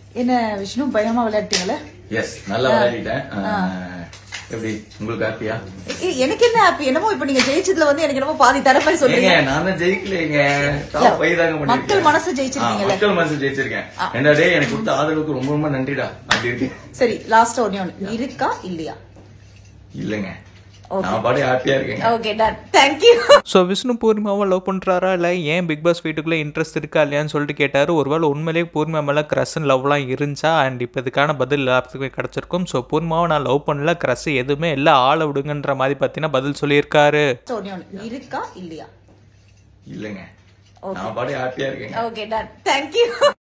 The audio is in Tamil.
என்ன விஷ்ணு பயமா விளையாட்டீங்களே எஸ் நல்லா விளையாடிட்டேன் அஹ், எப்படி உங்களுக்கு ஹாப்பியா ஏ, எனக்கு என்ன ஹாப்பி என்னமோ இப்ப நீங்க ஜெயிச்சதுல வந்து எனக்கு என்னமோ பாதி தர மாதிரி ஏங்க சொல்றீங்க நான் தான் ஜெயிக்கலைங்க டாப் ஃபைவ் தாங்க பண்ணிருக்கேன். மக்கள் மனசு ஆ, ஜெயிச்சிருக்கீங்கல்ல மக்கள் மனசு ஜெயிச்சிருக்கேன் என்ன டே எனக்கு கொடுத்த ஆதரவுக்கு ரொம்ப ரொம்ப நன்றிடா அப்படி இருக்கு சரி லாஸ்ட் ஒன்னே ஒண்ணு இருக்கா இல்லையா இல்லங்க Okay. நான் பாடி ஹாப்பியா இருக்கேங்க okay done thank you so Vishnu பூர்ணிமாவை லவ் பண்ணுறாரா இல்லை ஏன் பிக் பாஸ் வீட்டுக்குள்ளே இன்ட்ரெஸ்ட் இருக்கா இல்லையான்னு சொல்லிட்டு கேட்டார் ஒருவேளை உண்மையிலேயே பூர்ணிமா மேலே க்ரஷன் லவ்லாம் இருந்துச்சா அண்ட் இப்போ இதுக்கான பதில் எல்லாத்துக்குமே கிடச்சிருக்கும் ஸோ பூர்ணிமாவை நான் லவ் பண்ணல க்ரஷ் எதுவுமே இல்லை ஆளை விடுங்கன்ற மாதிரி பார்த்தீங்கன்னா பதில் சொல்லியிருக்காரு ஒன்னே ஒண்ணு இருக்கா இல்லையா இல்லங்க நான் பாடி ஹாப்பியா இருக்கேங்க ஓகே டன் தேங்க்யூ